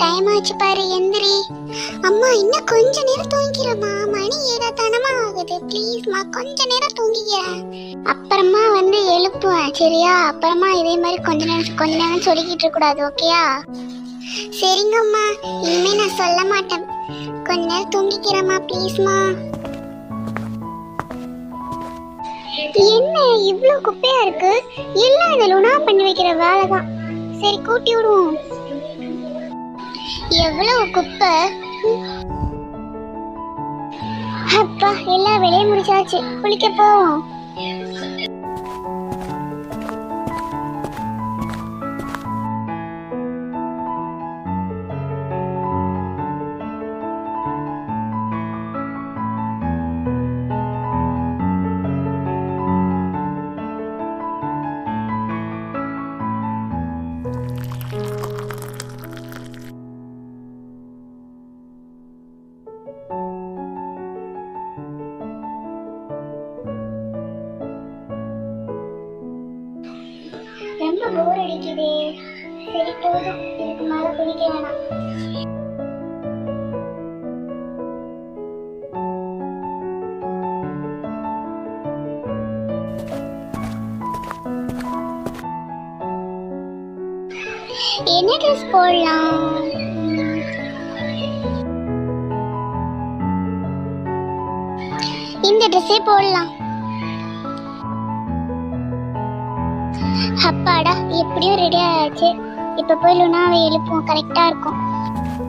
time ஆச்சு பாரு எந்திரி அம்மா இன்னும் கொஞ்ச நேரம் தூங்கிக்கிறம்மா மணி ஏழா தானமா ஆகுது ப்ளீஸ்மா கொஞ்ச நேரம் தூங்கிக்கிறேன் அப்புறமா வந்து எழுப்புவேன் சரியா அப்புறமா இதே மாதிரி கொஞ்ச நேரம் கொஞ்ச நேரம் சொல்லிக்கிட்டு இருக்க கூடாது ஓகேயா சரிங்கம்மா இனிமே நான் சொல்ல மாட்டேன் கொஞ்ச நேரம் தூங்கிக்கிறேம்மா ப்ளீஸ்மா என்ன இவ்ளோ குப்பையா இருக்கு எல்லாம் இது லுனா பண்ணி வைக்கிற வேலை தான் சரி கூட்டி விடுவோம் எவ்வளவு குப்பை அப்பா எல்லா வேலையும் முடிச்சாச்சு குளிக்க போவோம் ரொம்ப போர் அடிக்குதே சரி போதும் இதுக்கு மேல குளிக்க வேணாம் என்ன ட்ரெஸ் போடலாம் இந்த ட்ரெஸ்ஸே போடலாம் அப்பாடா எப்படியும் ரெடி ஆயாச்சு இப்ப போய் லுனாவை எழுப்புவோம் கரெக்டா இருக்கும்